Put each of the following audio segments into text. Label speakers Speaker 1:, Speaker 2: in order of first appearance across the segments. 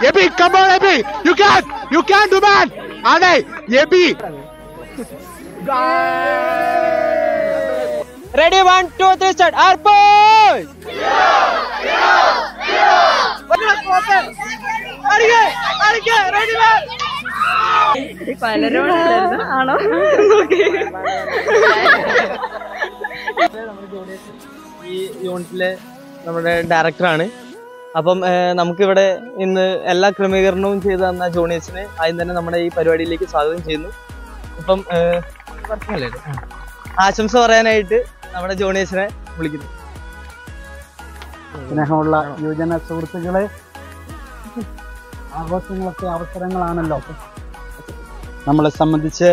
Speaker 1: AB come on Eby you can you can do man ആണേ Eby
Speaker 2: ready one two three start ആർപ്പോ
Speaker 3: പലരും ആണോ
Speaker 2: ഈ യൂണിറ്റിലെ നമ്മുടെ ഡയറക്ടറാണ് അപ്പം ഏഹ്, നമുക്കിവിടെ ഇന്ന് എല്ലാ ക്രമീകരണവും ചെയ്തു തന്ന ജൂനിയേഴ്സിനെ ആദ്യം തന്നെ നമ്മുടെ ഈ പരിപാടിയിലേക്ക് സ്വാഗതം ചെയ്യുന്നു ഇപ്പം ഏഹ്, പറഞ്ഞല്ലേ? ആ. ആശംസ പറയാനായിട്ട് നമ്മുടെ ജൂനിയേഴ്സിനെ വിളിക്കുന്നു
Speaker 4: സ്നേഹമുള്ള യുവജന സുഹൃത്തുക്കളെ ആഘോഷങ്ങളൊക്കെ അവസരങ്ങളാണല്ലോ നമ്മളെ സംബന്ധിച്ച്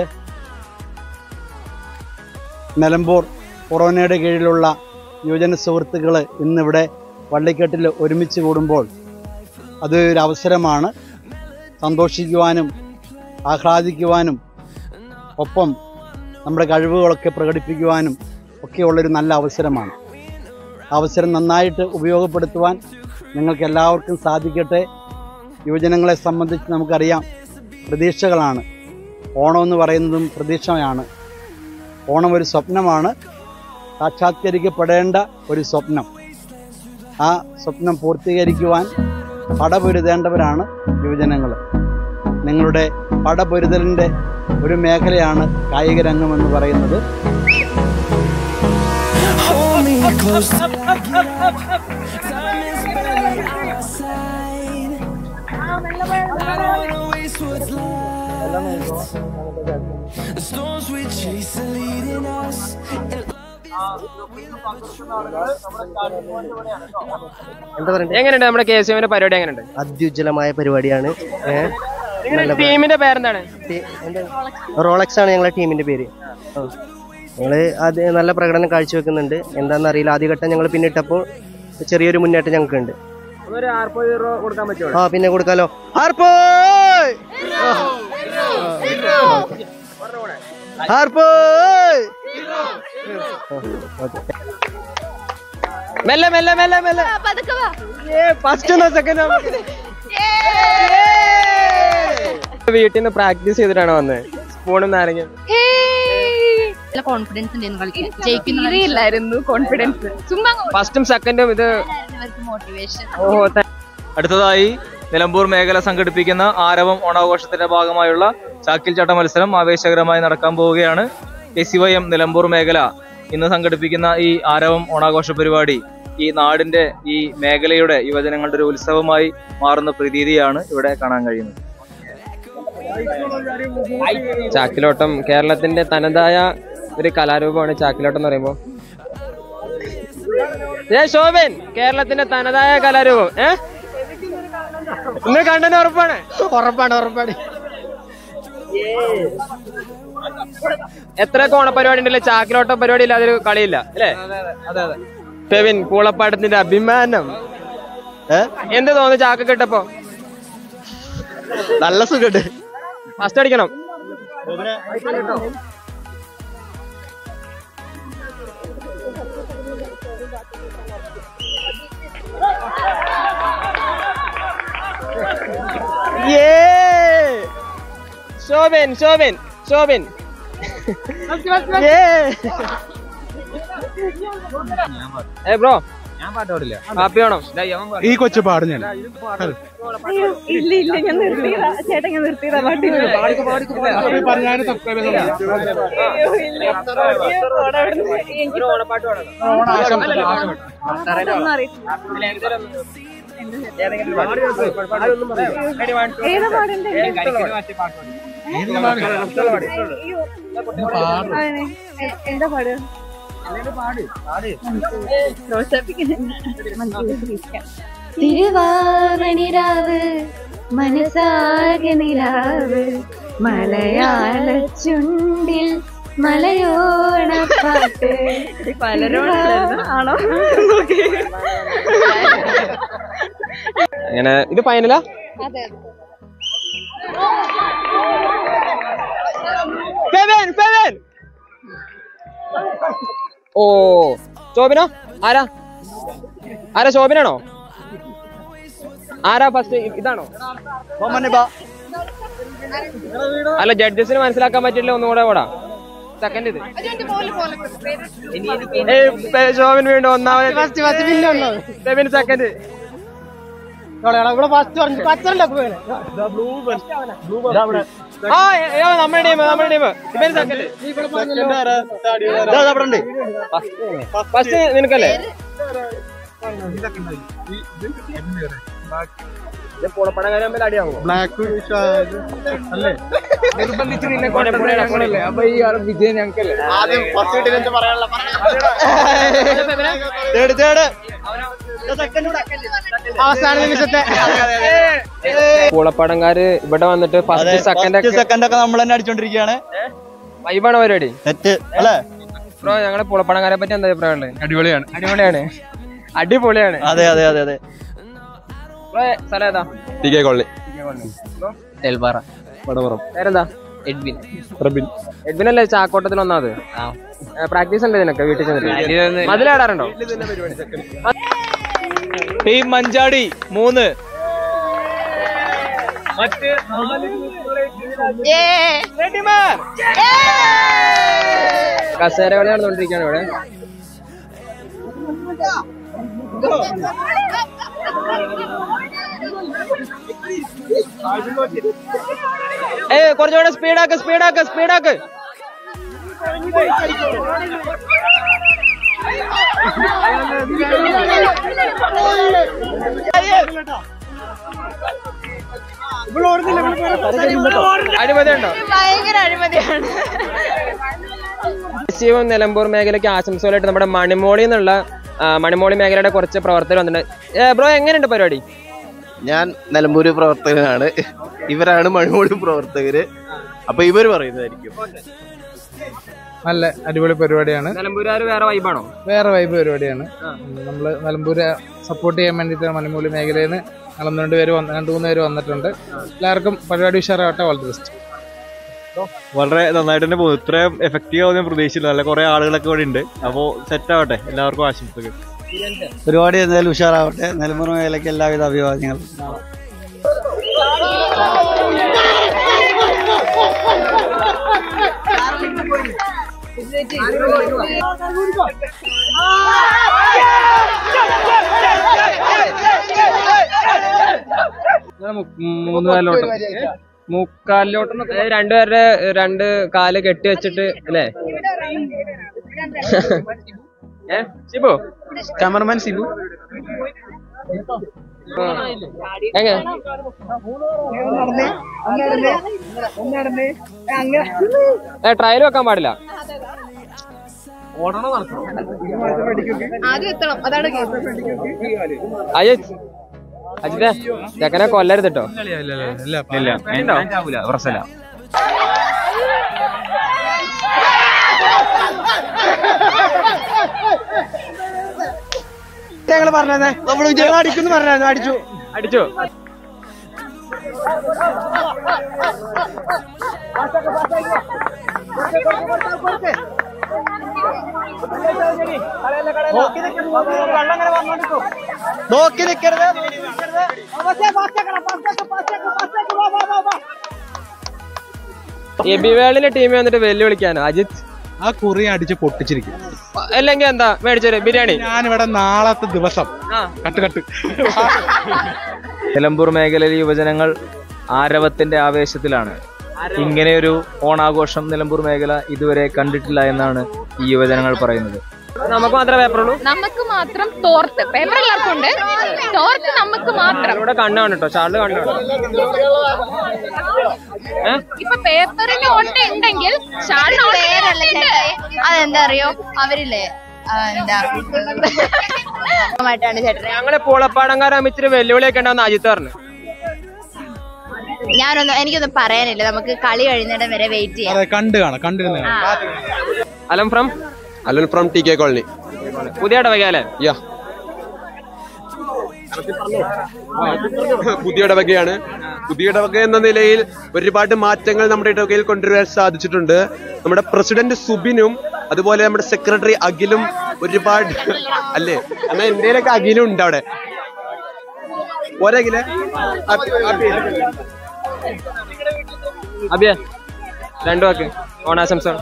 Speaker 4: നിലമ്പൂർ കൊറോണയുടെ കീഴിലുള്ള യുവജന സുഹൃത്തുക്കൾ ഇന്നിവിടെ വള്ളിക്കെട്ടിൽ ഒരുമിച്ച് കൂടുമ്പോൾ അത് ഒരു അവസരമാണ് സന്തോഷിക്കുവാനും ആഹ്ലാദിക്കുവാനും ഒപ്പം നമ്മുടെ കഴിവുകളൊക്കെ പ്രകടിപ്പിക്കുവാനും ഒക്കെയുള്ളൊരു നല്ല അവസരമാണ് അവസരം നന്നായിട്ട് ഉപയോഗപ്പെടുത്തുവാൻ നിങ്ങൾക്ക് എല്ലാവർക്കും സാധിക്കട്ടെ യുവജനങ്ങളെ സംബന്ധിച്ച് നമുക്കറിയാം പ്രതീക്ഷകളാണ് ഓണം എന്ന് പറയുന്നതും പ്രതീക്ഷയാണ് ഓണം ഒരു സ്വപ്നമാണ് സാക്ഷാത്കരിക്കപ്പെടേണ്ട ഒരു സ്വപ്നം ആ സ്വപ്നം പൂർത്തീകരിക്കുവാൻ പടപൊരുതേണ്ടവരാണ് യുവജനങ്ങൾ നിങ്ങളുടെ പടപൊരുതലിൻ്റെ ഒരു മേഖലയാണ് കായിക രംഗം എന്ന് പറയുന്നത്
Speaker 5: Hold me close till I get up. Time is barely on our side. I don't wanna waste what's left. The storms we chase are leading us. And
Speaker 2: എങ്ങനെയുണ്ട് നമ്മുടെ കെ എസ് യുവിന്റെ പരിപാടി എങ്ങനെയുണ്ട്
Speaker 6: അത്യുജ്വലമായ പരിപാടിയാണ് ഏഹ്
Speaker 2: ടീമിന്റെ പേരെന്താണ്
Speaker 6: റോളക്സ് ആണ് ഞങ്ങളുടെ ടീമിന്റെ പേര് ആ. ഞങ്ങള് അത് നല്ല പ്രകടനം കാഴ്ചവെക്കുന്നുണ്ട് എന്താണെന്ന് അറിയില്ല ആദ്യഘട്ടം ഞങ്ങൾ പിന്നിട്ടപ്പോൾ ചെറിയൊരു മുന്നേറ്റം ഞങ്ങൾക്കുണ്ട്
Speaker 2: ഒരു ആർപ്പോ ഹീറോ കൊടുക്കാൻ പറ്റുമോ
Speaker 6: ആ പിന്നെ കൊടുക്കാലോ ഹാർപ്പോയ് ഹാർപ്പോയ്
Speaker 2: മെല്ലെ മെല്ലെ മെല്ലെ മെല്ലെ ഫസ്റ്റ് സെക്കൻഡ് വീട്ടിൽ നിന്ന് പ്രാക്ടീസ് ചെയ്തിട്ടാണ് വന്നത് സ്പൂണും നാരങ്ങ
Speaker 3: നല്ല കോൺഫിഡൻസ് ഉണ്ടായിരുന്നു കളിക്കാൻ ജയിക്കുന്നില്ലായിരുന്നു കോൺഫിഡൻസ് ചുമ്മാ
Speaker 2: ഫസ്റ്റും സെക്കൻഡും ഇത്
Speaker 3: മോട്ടിവേഷൻ
Speaker 2: ഓ ത-
Speaker 7: അടുത്തതായി നിലമ്പൂർ മേഖല സംഘടിപ്പിക്കുന്ന ആരവം ഓണാഘോഷത്തിന്റെ ഭാഗമായുള്ള ചാക്കിൽ ചാട്ട മത്സരം ആവേശകരമായി നടക്കാൻ പോവുകയാണ് K C Y M Nilambur മേഖല ഇന്ന് സംഘടിപ്പിക്കുന്ന ഈ ആരവം ഓണാഘോഷ പരിപാടി ഈ നാടിന്റെ ഈ മേഖലയുടെ യുവജനങ്ങളുടെ ഒരു ഉത്സവമായി മാറുന്ന പ്രതീതിയാണ് ഇവിടെ കാണാൻ കഴിയുന്നത്
Speaker 2: ചാക്കിലോട്ടം കേരളത്തിന്റെ തനതായ ഒരു കലാരൂപമാണ് ചാക്കിലോട്ടം എന്ന് പറയുമ്പോ ഏ ശോഭൻ കേരളത്തിന്റെ തനതായ കലാരൂപം ഏ ഇന്ന് കണ്ടന് ഉറപ്പാണ്
Speaker 4: ഉറപ്പാണ് ഉറപ്പാണ്
Speaker 2: എത്ര ഓണപരിപാടി ഉണ്ടല്ലേ ചാക്കിലോട്ടം പരിപാടി ഇല്ല അതൊരു കളിയില്ല അല്ലേ ഫെവിൻ പൂളപ്പാടത്തിന്റെ അഭിമാനം എന്ത് തോന്നുന്നു ചാക്ക് കിട്ടപ്പോ
Speaker 4: നല്ല സുഖമുണ്ട്
Speaker 2: ഫസ്റ്റ് അടിക്കണം Yeah! ശോഭൻ ശോഭൻ ശോഭൻ ഏ ബ്രോ ഞാൻ പാട്ട് പാടില്ല ഹാപ്പി ആണോ
Speaker 1: ഈ കൊച്ചു പാടുന്നില്ല
Speaker 3: ഇല്ല ഇല്ല ഞാൻ നിർത്തിയതാ ചേട്ടൻ ഞാൻ നിർത്തിയതാ പാട്ട്
Speaker 1: പറഞ്ഞാലും സബ്സ്ക്രൈബ്
Speaker 3: ഒന്നും അറിയത്തില്ല ഏതാ പാടണ്ടേ അയ്യോ. അതന്നെ. എ- എന്താ പാടുക തിരുവാമണിരാവ് മനസ്സാകെ നിലാവ് മലയാള ചുണ്ടിൽ മലയോണപ്പാട്ട് പലരോടും ആണോ
Speaker 2: അങ്ങനെ ഇത് ഫൈനലാ
Speaker 3: അതെ
Speaker 2: ഫെവൻ ഫെവൻ ഓ ശോഭന ആരാ ആരാ ശോഭനാണോ
Speaker 8: ആരാ ഫസ്റ്റ് ഇതാണോ അല്ല ജഡ്ജസിന് മനസ്സിലാക്കാൻ പറ്റില്ല ഒന്നുകൂടെ കൂടാ സെക്കൻഡ് ഇത് ഏയ്, പേ- ശോഭൻ വീണ്ടും ഒന്നാമത് ഫസ്റ്റ് ഫസ്റ്റ് സെക്കൻഡ് ആ ഏ- ഏ, നമ്മുടെ ടീം നമ്മുടെ ടീം ഇവൻ സെക്കൻഡ് ഫസ്റ്റ് നിനക്കല്ലേ പുളപ്പണകാരൻ അടിയാവോ
Speaker 1: ബ്ലാക്ക് അല്ലേ
Speaker 8: നിർബന്ധിച്ച് നിന്നെ കൊണ്ട് പുള്ളിയുടെ അക്കൗണ്ടല്ലേ അപ്പൊ ഈ ആള് വിജയൻ ഞങ്ങൾക്കല്ലേ
Speaker 4: അവസാന നിമിഷത്തെ
Speaker 8: പൂളപ്പടങ്കാര് ഇവിടെ വന്നിട്ട് ഫസ്റ്റ് സെക്കൻഡ് ഒക്കെ
Speaker 4: സെക്കൻഡ് ഒക്കെ നമ്മൾ തന്നെ അടിച്ചോണ്ടിരിക്കുകയാണ്
Speaker 8: വൈബാണ് പരിപാടി
Speaker 4: സെറ്റ് അല്ലേ
Speaker 8: ബ്രോ ഞങ്ങളെ പൂളപ്പടങ്കാരെ പറ്റി എന്താ അഭിപ്രായം ഉള്ളത്
Speaker 1: അടിപൊളിയാണ്
Speaker 8: അടിപൊളിയാണ് അടിപൊളിയാണ്
Speaker 4: അതെ അതെ അതെ അതെ
Speaker 8: ബ്രോ സ്ഥലം ഏതാ
Speaker 1: ടി കെ കൊള്ളി
Speaker 8: നെൽപാറ
Speaker 1: വടവറം
Speaker 8: പേരെന്താ എഡ്വിൻ
Speaker 1: പ്രബിൻ
Speaker 8: എഡ്വിൻ അല്ലേ ചാക്കോട്ടത്തിൽ ഒന്നാമത് പ്രാക്ടീസ് ഉണ്ട് നിനക്ക് വീട്ടിൽ ചെന്നിട്ട് മതിലാടാറുണ്ടോ
Speaker 7: ടീം മഞ്ചാടി മൂന്ന് മറ്റ്
Speaker 8: കസേര കളി നടന്നുകൊണ്ടിരിക്കുകയാണ് ഇവിടെ ഏ കുറച്ചുകൂടെ സ്പീഡാക്ക് സ്പീഡാക്ക് സ്പീഡാക്ക് അഴിമതിയുണ്ടോ
Speaker 3: ഭയങ്കര അഴിമതിയാണ്
Speaker 8: ദേശീയവും നിലമ്പൂർ മേഖലയ്ക്ക് ആശംസകളായിട്ട് നമ്മുടെ മണിമോളി എന്നുള്ള ആ, മണിമോളി മേഖലയുടെ കുറച്ച് പ്രവർത്തകർ വന്നിട്ടുണ്ട് ബ്രോ എങ്ങനെയുണ്ട് പരിപാടി
Speaker 6: ഞാൻ നിലമ്പൂര് പ്രവർത്തകനാണ് ഇവരാണ് മണിമൂടി പ്രവർത്തകര് അപ്പൊ ഇവര് പറയുന്നതായിരിക്കും
Speaker 9: നല്ല അടിപൊളി പരിപാടിയാണ്
Speaker 8: നിലമ്പൂരുകാർ വേറെ വൈബാണോ
Speaker 9: വേറെ വൈബ് പരിപാടിയാണ് നമ്മൾ നിലമ്പൂര് സപ്പോർട്ട് ചെയ്യാൻ വേണ്ടിയിട്ട് മണിമൂലി മേഖലയിൽ നിന്ന് ഞങ്ങൾ രണ്ട് പേര് വന്ന് രണ്ട് മൂന്ന് പേര് വന്നിട്ടുണ്ട് എല്ലാവർക്കും പരിപാടി ഉഷാറാവട്ടെ ഓൾ ദി ബെസ്റ്റ്
Speaker 10: വളരെ നന്നായിട്ട് തന്നെ പോകുന്നു ഇത്രയും എഫക്റ്റീവ് ആവും ഞാൻ പ്രതീക്ഷിച്ചില്ല നല്ല കുറെ ആളുകളൊക്കെ ഇവിടെ ഉണ്ട് അപ്പോ സെറ്റ് ആവട്ടെ എല്ലാവർക്കും ആശംസകൾ
Speaker 4: പരിപാടി എന്തായാലും ഉഷാറാവട്ടെ നെൽമുറ മേഖലയ്ക്ക് എല്ലാവിധ അഭിവാദ്യങ്ങളും
Speaker 8: മൂന്ന് കാലിലോട്ട് മുക്കാലിലോട്ട് രണ്ടുപേരുടെ രണ്ട് കാല് കെട്ടി വെച്ചിട്ട് അല്ലേ ഏ ശിബു
Speaker 9: ക്യാമറമാൻ സിബു
Speaker 8: എങ്ങനെ ഏ ട്രയൽ വെക്കാൻ പാടില്ല
Speaker 3: ആദ്യം എത്തണം അതാണ്
Speaker 8: അജിത് അജിതേ ചെക്കനെ കൊല്ലരുത് കേട്ടോ
Speaker 7: പ്രശ്നമില്ല
Speaker 4: ഞങ്ങൾ പറഞ്ഞേ നമ്മൾ വിജയം അടിക്കുന്നു പറഞ്ഞു അടിച്ചു
Speaker 8: അടിച്ചു
Speaker 4: നോക്കി നിൽക്കരുത്
Speaker 8: എബിവേളിന്റെ ടീമിൽ വന്നിട്ട് വെല്ലുവിളിക്കാനോ അജിത്
Speaker 1: ആ കുറി അടിച്ച് പൊട്ടിച്ചിരിക്കും
Speaker 8: അല്ലെങ്കിൽ എന്താ മേടിച്ചൊരു ബിരിയാണി
Speaker 1: ഞാനിവിടെ നാളത്തെ ദിവസം
Speaker 8: ആ
Speaker 1: കട്ട് കട്ട്
Speaker 7: നിലമ്പൂർ മേഖലയിലെ യുവജനങ്ങൾ ആരവത്തിന്റെ ആവേശത്തിലാണ് ഇങ്ങനെയൊരു ഓണാഘോഷം നിലമ്പൂർ മേഖല ഇതുവരെ കണ്ടിട്ടില്ല എന്നാണ് ഈ യുവജനങ്ങൾ പറയുന്നത്
Speaker 8: നമുക്ക് മാത്രമേ പേപ്പറുള്ളൂ
Speaker 3: നമുക്ക് മാത്രം തോർത്ത് പേപ്പർ എല്ലാവർക്കും ഉണ്ട് തോർത്ത് നമുക്ക് മാത്രം
Speaker 8: ഇവിടെ കണ്ണാണ് കേട്ടോ ഷാളില് കണ്ണാണ്
Speaker 3: ഇപ്പൊ പേപ്പറിന് ഓട്ട ഉണ്ടെങ്കിൽ ഷാളിന് ഓട്ട അതെന്താ അറിയോ അവരില്ലേ ആ, എന്താ മായിട്ടാണ് ചേട്ടനെ
Speaker 8: ഞങ്ങളെ പൂളപ്പാടങ്കാരാകുമ്പോ ഇച്ചിരി വെല്ലുവിളിയൊക്കെ ഉണ്ടാവുന്ന അജിത്ത് പറഞ്ഞു
Speaker 3: ഞാനൊന്നും എനിക്കൊന്നും പറയാനില്ല നമുക്ക് കളി കഴിയുന്നിടം വരെ വെയിറ്റ് ചെയ്യാം
Speaker 1: അതെ കണ്ടു കാണാം കണ്ടിരുന്ന
Speaker 3: ആ.
Speaker 8: അലം ഫ്രം
Speaker 6: അല്ലൻ ഫ്രം ടി കെ കോളനി
Speaker 8: പുതിയ ഇടവകയല്ലേ
Speaker 6: യാ പുതിയ ഇടവകയാണ് പുതിയ ഇടവക എന്ന നിലയിൽ ഒരുപാട് മാറ്റങ്ങൾ നമ്മുടെ ഇടവകയിൽ കൊണ്ടുവരാൻ സാധിച്ചിട്ടുണ്ട് നമ്മുടെ പ്രസിഡന്റ് സുബിനും അതുപോലെ നമ്മുടെ സെക്രട്ടറി അഖിലും ഒരുപാട് അല്ലേ എന്നാ എന്റെയിലൊക്കെ അഖിലും ഉണ്ട് അവിടെ
Speaker 11: ഒരേ കിലോ
Speaker 8: അഭിയ രണ്ടു വാക്ക് ഓണാശംസകൾ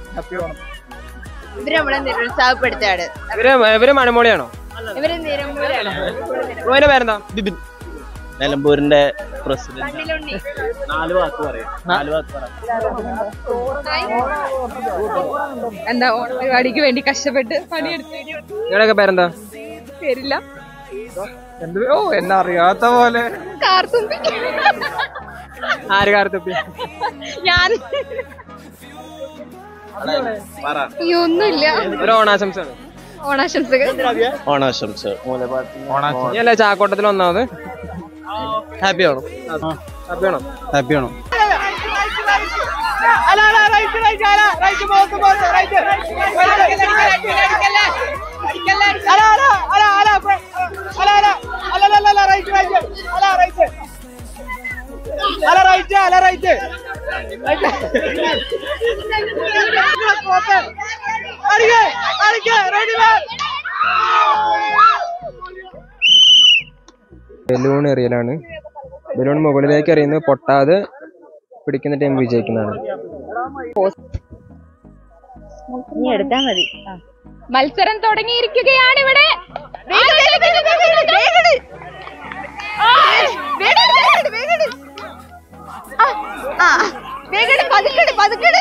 Speaker 3: ഇവര് നമ്മളെ നിരുത്സാഹപ്പെടുത്താണ്
Speaker 8: ഇവര് ഇവര് മണിമോളിയാണോ
Speaker 3: ഇവര് നിരമ്പൂരാണ്
Speaker 8: ബ്രോയിന്റെ പേരെന്താ
Speaker 11: ബിബിൻ നിലമ്പൂരിന്റെ പ്രസിഡന്റ്
Speaker 3: കണ്ണിലുണ്ണി
Speaker 11: നാല് വാക്ക് പറയാം നാല് വാക്ക് പറയാം
Speaker 12: എന്താ ഓണ പരിപാടിക്ക് വേണ്ടി കഷ്ടപ്പെട്ട് പണിയെടുത്ത്
Speaker 8: നിങ്ങളുടെയൊക്കെ പേരെന്താ
Speaker 12: പേരില്ല
Speaker 9: ഓ എന്നെ അറിയാത്ത പോലെ
Speaker 12: കാർത്തുമ്പി
Speaker 8: ആര് കാർത്തുപ്പി
Speaker 12: ഞാൻ ഈ ഒന്നുമില്ല
Speaker 8: ഒരു ഓണാശംസകൾ
Speaker 12: ഓണാശംസകൾ
Speaker 11: ഓണാശംസ മൂലപാട്ട്
Speaker 8: നീ അല്ലേ ചാക്കോട്ടത്തിൽ ഒന്നാമത്
Speaker 11: ഹാപ്പി ആണോ
Speaker 8: ഹാപ്പി ആണോ
Speaker 11: ഹാപ്പി ആണോ
Speaker 8: ബലൂൺ എറിയലാണ് ബലൂൺ മുകളിലേക്ക് എറിയുന്നത് പൊട്ടാതെ പിടിക്കുന്ന ടീം വിജയിക്കുന്നതാണ്
Speaker 3: നീ എടുത്താ മതി
Speaker 12: മത്സരം തുടങ്ങിയിരിക്കുകയാണ് ഇവിടെ
Speaker 3: പതുക്കട് പതുക്കട്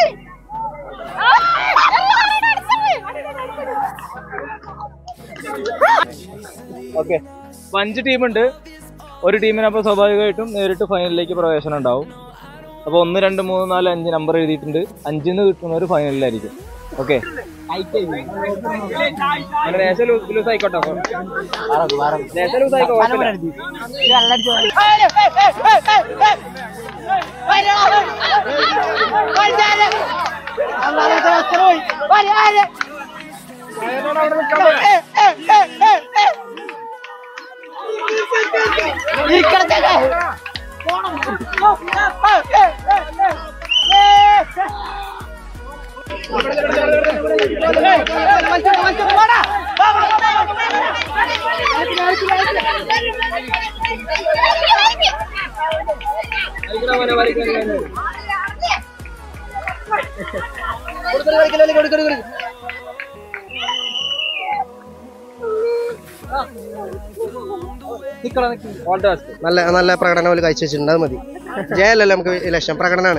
Speaker 7: ഓക്കെ അഞ്ച് ടീമുണ്ട് ഒരു ടീമിന് അപ്പോൾ സ്വാഭാവികമായിട്ടും നേരിട്ട് ഫൈനലിലേക്ക് പ്രവേശനം ഉണ്ടാവും അപ്പോൾ ഒന്ന് രണ്ട് മൂന്ന് നാല് അഞ്ച് നമ്പർ എഴുതിയിട്ടുണ്ട് അഞ്ചിന്ന് കിട്ടുന്നവർ ഫൈനലിലായിരിക്കും ഓക്കെ
Speaker 8: ലേശം ലൂസ് ആയിക്കോട്ടെ ലേശം ലൂസ് ആയിക്കോ
Speaker 6: നല്ല നല്ല പ്രകടനം പോലെ കാഴ്ചവെച്ചിട്ടുണ്ട് അത് മതി ജയല്ലല്ലോ നമുക്ക് ലക്ഷ്യം പ്രകടനമാണ്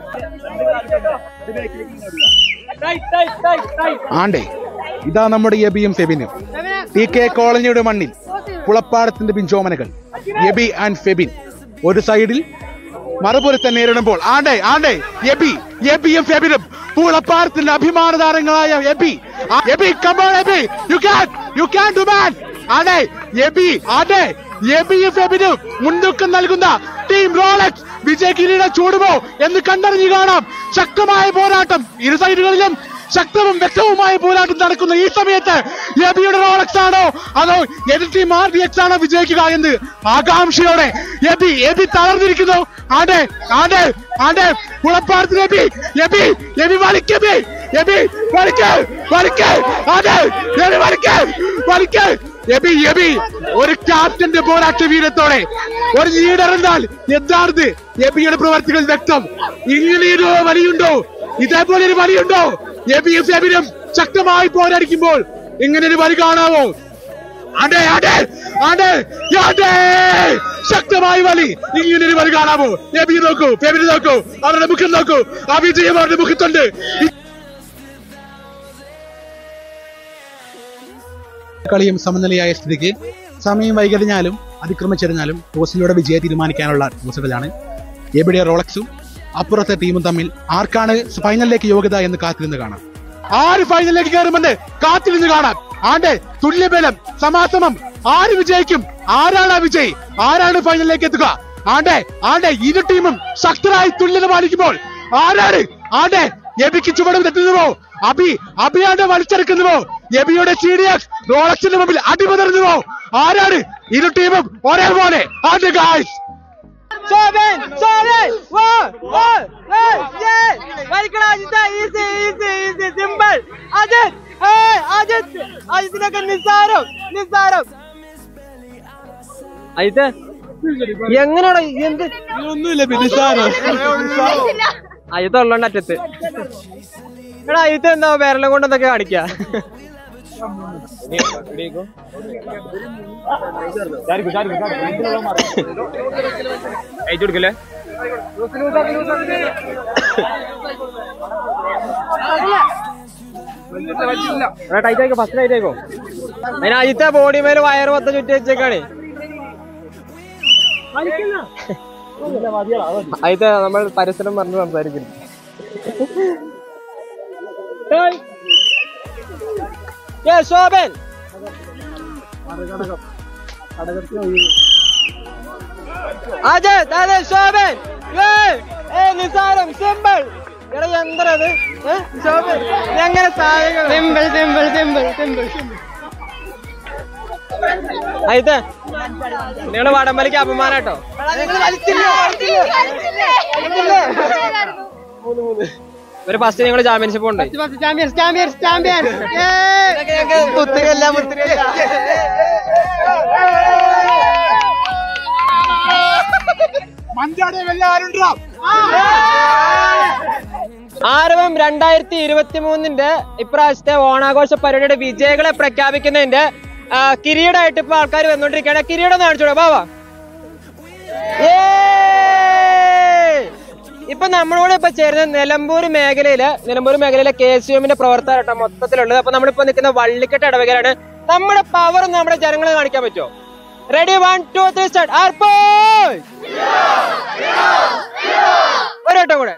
Speaker 1: ആണ്ടേ ഇതാ നമ്മുടെ എബിയും ഫെബിനും ടി കെ കോളനിയുടെ മണ്ണിൽ പുളപ്പാടത്തിന്റെ പിഞ്ചോമനകൾ എബി ആൻഡ് ഫെബിൻ ഒരു സൈഡിൽ മറുപുറത്തെ നേരിടുമ്പോൾ ആണ്ടേ ആണ്ടേ എബി എബിയും ഫെബിനും പൂളപ്പാടത്തിന്റെ അഭിമാന താരങ്ങളായ എബി ആ, Eby come on Eby you can you can do man ആണ്ടേ എബി ആണ്ടേ എബിയും ഫെബിനും മുൻതൂക്കം നൽകുന്ന ടീം റോളക്സ് വിജയ കിരീടം ചൂടുമോ എന്ന് കണ്ടറിഞ്ഞു കാണാം ശക്തമായ പോരാട്ടം ഇരു സൈഡുകളിലും ശക്തവും വ്യക്തവുമായ പോരാട്ടം നടക്കുന്ന ഈ സമയത്ത് എബിയുടെ റോളക്സ് ആണോ അതോ എതിർ ടീം ആർ ഡി എക്സ് ആണോ വിജയിക്കുക എന്ന് ആകാംക്ഷയോടെ എബി എബി തളർന്നിരിക്കുന്നു ആണ്ടെ ആണ്ടെ ആണ്ടെ പുളപ്പാടത്തിന് എബി എബി എബി വലിക്കെബി എബി വലിക്ക് വലിക്ക് ആണ്ടെ എബി വലിക്ക് വലിക്ക് എബി എബി ഒരു ക്യാപ്റ്റന്റെ പോരാട്ട വീരത്തോടെ ഒരു ലീഡർ എന്നാൽ എന്താണിത് എബിയുടെ പ്രവർത്തികൾ വ്യക്തം ഇങ്ങനെയൊരു വലിയുണ്ടോ ഇതേപോലെ ഒരു വലിയുണ്ടോ എബിയും ഫെബിനും ശക്തമായി പോരടിക്കുമ്പോൾ ഇങ്ങനെ ഒരു വലി കാണാവോ അടേ അടേ അടേ അടേ ശക്തമായി വലി ഇങ്ങനെ ഒരു വലി കാണാമോ എബി നോക്കൂ ഫെബിനെ നോക്കൂ അവരുടെ മുഖം നോക്കൂ ആ വിജയം അവരുടെ മുഖത്തുണ്ട് കളിയും സമനിലയായ സ്ഥിതിക്ക് സമയം വൈകറിഞ്ഞാലും അതിക്രമിച്ചെറിഞ്ഞാലും ടോസിലൂടെ വിജയം തീരുമാനിക്കാനുള്ള ടോസുകളാണ് എബിയുടെ റോളക്സും അപ്പുറത്തെ ടീമും തമ്മിൽ ആർക്കാണ് ഫൈനലിലേക്ക് യോഗ്യത എന്ന് കാത്തിരുന്ന് കാണാം ആര് ഫൈനലിലേക്ക് കയറുമെന്ന് കാത്തിരുന്ന് കാണാം ആണ്ടെ തുല്യബലം സമാസമം ആര് വിജയിക്കും ആരാണ് ആ വിജയ് ആരാണ് ഫൈനലിലേക്ക് എത്തുക ആണ്ടെ ആണ്ടെ ഇരു ടീമും ശക്തരായി തുല്യത പാലിക്കുമ്പോൾ ആരാണ് ആണ്ടെ എബിക്ക് ചുവടും തെറ്റുന്നുവോ അബി അബിയാണ്ട് വലിച്ചെടുക്കുന്നുവോ എബിയുടെ സി ഡി എക്സ് റോളക്സിന്റെ മുമ്പിൽ അടിപതറുന്നുവോ ആരാണ് ഇരു ടീമും ഒരേപോലെ ആണ്ടെ ഗായ്സ്
Speaker 2: സിമ്പിൾ അജിത് അജിത്തിനൊക്കെ നിസ്സാരം നിസ്സാരം
Speaker 8: അജിത്ത് എങ്ങനെയാണോ എന്ത്
Speaker 1: ഒന്നുമില്ല ബിനിസാരോ
Speaker 8: അയ്യത്തുള്ളോണ്ട് അറ്റത്ത് എടാ അയ്യത്ത് എന്താ വിരലും കൊണ്ട് എന്തൊക്കെ കാണിക്കാ
Speaker 7: അയച്ചു കൊടുക്കല്ലേ
Speaker 8: ടൈറ്റ് ആയിക്കോ ഫസ്റ്റ് ടൈറ്റ് ആയിക്കോ അതിന് അജിത്തെ ബോഡി മേല് വയറ് മൊത്തം ചുറ്റി വെച്ചേക്കാണ് അജിത്തെ നമ്മൾ പരിസരം പറഞ്ഞ് സംസാരിക്കുന്നു ഏ, ശോഭൻ അതെ അതെ ശോഭൻ ഏ, ഏ നിസാരം സിമ്പിൾ എടാ എന്തരത് ഏ, ശോഭൻ നീ എങ്ങനെ സാധനങ്ങൾ സിമ്പിൾ സിമ്പിൾ സിമ്പിൾ സിമ്പിൾ അയിത്തെ നിങ്ങള് വടംവലിക്ക് അപമാനാട്ടോ ഒരു ഫസ്റ്റ് നിങ്ങൾ ചാമ്പ്യൻഷിപ്പ് ഉണ്ട് ചാമ്പ്യൻസ് ചാമ്പ്യൻസ് ചാമ്പ്യൻസ് മുത്തുകല്ല മുത്തുകല്ല
Speaker 1: മഞ്ചാടി വെല്ലാരുണ്ടോ
Speaker 8: ആരവം രണ്ടായിരത്തി ഇരുപത്തി മൂന്നിന്റെ ഇപ്രാവശ്യത്തെ ഓണാഘോഷ പരിപാടിയുടെ വിജയികളെ പ്രഖ്യാപിക്കുന്നതിന്റെ ആ, കിരീടമായിട്ട് ഇപ്പൊ ആൾക്കാർ വന്നോണ്ടിരിക്കുകയാണ് കിരീടം ഒന്ന് കാണിച്ചോളൂ ബാബാ ഇപ്പൊ നമ്മളോട് ഇപ്പൊ ചേരുന്ന നിലമ്പൂർ മേഖലയില് നിലമ്പൂർ മേഖലയിലെ കെ എസ് യു എമ്മിന്റെ പ്രവർത്തകരാട്ടോ മൊത്തത്തിലുള്ളത് അപ്പൊ നമ്മളിപ്പോ നിൽക്കുന്ന വള്ളിക്കെട്ട് ഇടവകയിലാണ് നമ്മുടെ പവർ നമ്മുടെ ജനങ്ങളെ കാണിക്കാൻ പറ്റുമോ ready one two three start ആർപ്പോ ഒരു വട്ടം കൂടെ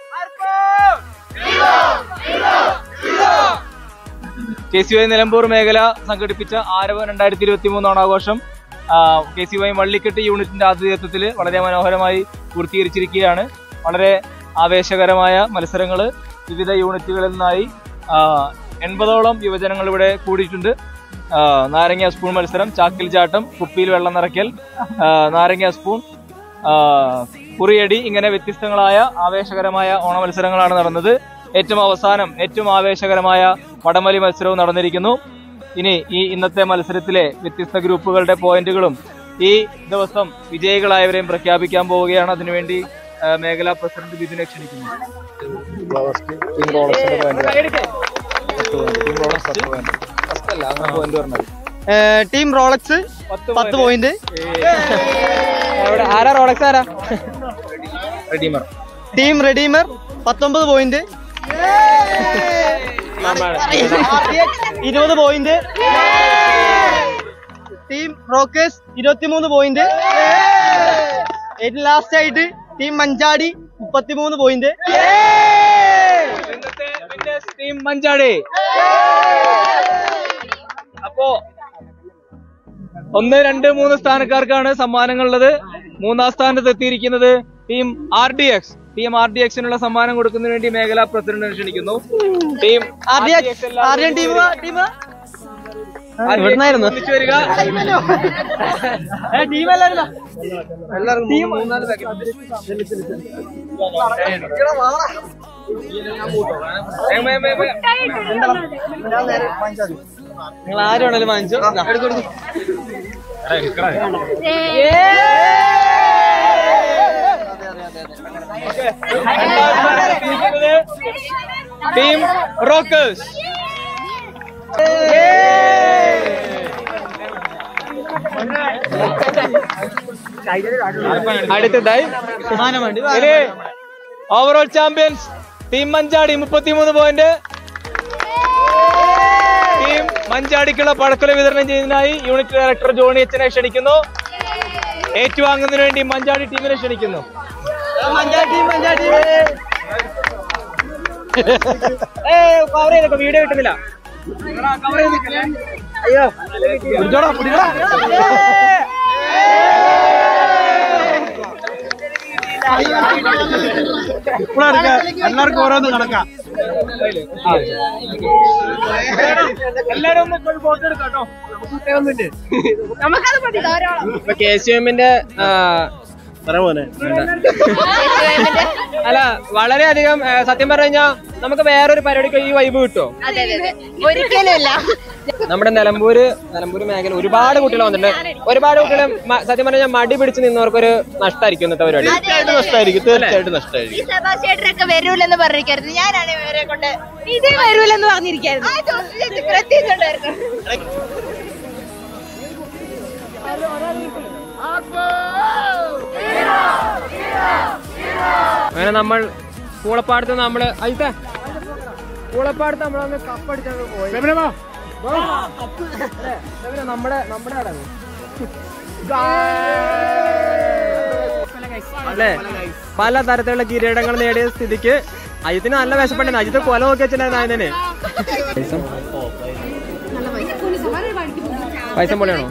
Speaker 7: കെ സി വൈ നിലമ്പൂർ മേഖല സംഘടിപ്പിച്ച ആരവം രണ്ടായിരത്തി ഇരുപത്തി മൂന്ന് ഓണാഘോഷം കെ സി വൈ വള്ളിക്കെട്ട് യൂണിറ്റിന്റെ ആതിഥ്യത്വത്തിൽ വളരെ മനോഹരമായി പൂർത്തീകരിച്ചിരിക്കുകയാണ് വളരെ ആവേശകരമായ മത്സരങ്ങൾ വിവിധ യൂണിറ്റുകളിൽ നിന്നായി ആ, എൺപതോളം യുവജനങ്ങൾ ഇവിടെ കൂടിയിട്ടുണ്ട് ആ, നാരങ്ങ സ്പൂൺ മത്സരം ചാക്കിൽ ചാട്ടം കുപ്പിയിൽ വെള്ളം നിറയ്ക്കൽ ആ, നാരങ്ങ സ്പൂൺ ആ, കുറിയടി ഇങ്ങനെ വ്യത്യസ്തങ്ങളായ ആവേശകരമായ ഓണ മത്സരങ്ങളാണ് നടന്നത് ഏറ്റവും അവസാനം ഏറ്റവും ആവേശകരമായ വടംവലി മത്സരവും നടന്നിരിക്കുന്നു ഇനി ഈ ഇന്നത്തെ മത്സരത്തിലെ വ്യത്യസ്ത ഗ്രൂപ്പുകളുടെ പോയിന്റുകളും ഈ ദിവസം വിജയികളായവരെയും പ്രഖ്യാപിക്കാൻ പോവുകയാണ് അതിനുവേണ്ടി ആ, മേഖലാ പ്രസിഡന്റ് ബിജുനെ ക്ഷണിക്കുന്നു
Speaker 2: ടീം റോളക്സ് പത്ത് പോയിന്റ്
Speaker 8: എവിടെ? ആരാ റോളക്സ് ആരാ
Speaker 7: റെഡീമർ
Speaker 2: ടീം റെഡീമർ പത്തൊമ്പത് പോയിന്റ് ഇരുപത് പോയിന്റ് ടീം റോക്കേഴ്സ് ഇരുപത്തിമൂന്ന് പോയിന്റ് ഏറ്റവും ലാസ്റ്റ് ആയിട്ട് ടീം മഞ്ചാടി മുപ്പത്തിമൂന്ന് പോയിന്റ്
Speaker 7: ടീം മഞ്ചാടി അപ്പോ ഒന്ന് രണ്ട് മൂന്ന് സ്ഥാനക്കാർക്കാണ് സമ്മാനങ്ങളുള്ളത് മൂന്നാം സ്ഥാനത്ത് എത്തിയിരിക്കുന്നത് team R D X team R D എക്സിനുള്ള സമ്മാനം കൊടുക്കുന്നതിന് വേണ്ടി മേഖലാ പ്രസിഡന്റ് ക്ഷണിക്കുന്നു ടീം
Speaker 2: ആർഡിയൻ ടീം ടീം
Speaker 8: ഇവിടുന്നായിരുന്നു
Speaker 7: ഒന്നിച്ചു വരിക
Speaker 2: ടീം എല്ലാവരും നിങ്ങൾ ആരും വേണേലും വാങ്ങിച്ചോ എടുക്കൊടുക്കും
Speaker 7: ടീം റോക്കേഴ്സ്
Speaker 8: അടുത്തതായി
Speaker 7: ഓവറോൾ ചാമ്പ്യൻസ് ടീം മഞ്ചാടി മുപ്പത്തിമൂന്ന് പോയിന്റ് ടീം മഞ്ചാടിക്കുള്ള പഴക്കൊല വിതരണം ചെയ്യുന്നതിനായി യൂണിറ്റ് ഡയറക്ടർ ജോണി എച്ചനെ ക്ഷണിക്കുന്നു ഏറ്റുവാങ്ങുന്നതിന് വേണ്ടി മഞ്ചാടി ടീമിനെ ക്ഷണിക്കുന്നു
Speaker 8: ഏ കവർ ചെയ്തോ വീഡിയോ കിട്ടുന്നില്ല അയ്യോ
Speaker 1: എല്ലാവർക്കും ഓരോന്ന് കണക്കാം
Speaker 7: എല്ലാരും ഒന്ന് ഫോട്ടോ എടുക്കാം
Speaker 3: നമുക്കത് മതി ധാരാളം
Speaker 8: ഇപ്പൊ കെ സി എമ്മിന്റെ അല്ല വളരെയധികം ആ, സത്യം പറഞ്ഞു കഴിഞ്ഞാൽ നമുക്ക് വേറൊരു പരിപാടിക്ക് ഈ വൈബ് കിട്ടുമോ
Speaker 3: അതെ അതെ അതെ ഒരിക്കലും ഇല്ല
Speaker 8: നമ്മുടെ നിലമ്പൂര് നിലമ്പൂര് മേഖല ഒരുപാട് കുട്ടികൾ വന്നിട്ടുണ്ട് ഒരുപാട് കുട്ടികൾ സത്യം പറഞ്ഞാൽ മടി പിടിച്ച് നിന്നവർക്കൊരു നഷ്ടമായിരിക്കും ഇന്നത്തെ പരിപാടി
Speaker 11: തീർച്ചയായിട്ടും നഷ്ടമായിരിക്കും തീർച്ചയായിട്ടും നഷ്ടമായിരിക്കും
Speaker 3: ഈ സെബാസ്റ്റ്യേട്ടനൊക്കെ വരൂലെന്ന് പറഞ്ഞിരിക്കരുത് ഞാനാണ് ഇവരെ കൊണ്ട്
Speaker 12: ഇതേ വരൂലെന്ന് പറഞ്ഞിരിക്കായിരുന്നു
Speaker 3: ആ ജോസ് ചേച്ചി പ്രത്യേകിച്ചുണ്ടായിരുന്നു
Speaker 8: അങ്ങനെ നമ്മൾ പൂളപ്പാടത്ത് നമ്മള് അയത്തെ പൂളപ്പാടത്ത് നമ്മളൊന്ന് കപ്പടിച്ചങ്ങ് പോയി അല്ലേ? ഇതെങ്ങനെ നമ്മുടെ നമ്മുടെ ആടാണ് അല്ലേ പല തരത്തിലുള്ള കിരീടങ്ങൾ നേടിയ സ്ഥിതിക്ക് അജിത്തിന് നല്ല വിശപ്പുണ്ട് അജിത്ത് കൊല നോക്കി വെച്ചിട്ടുണ്ടായിരുന്നു അതിനെ പൈസ പോലെയാണോ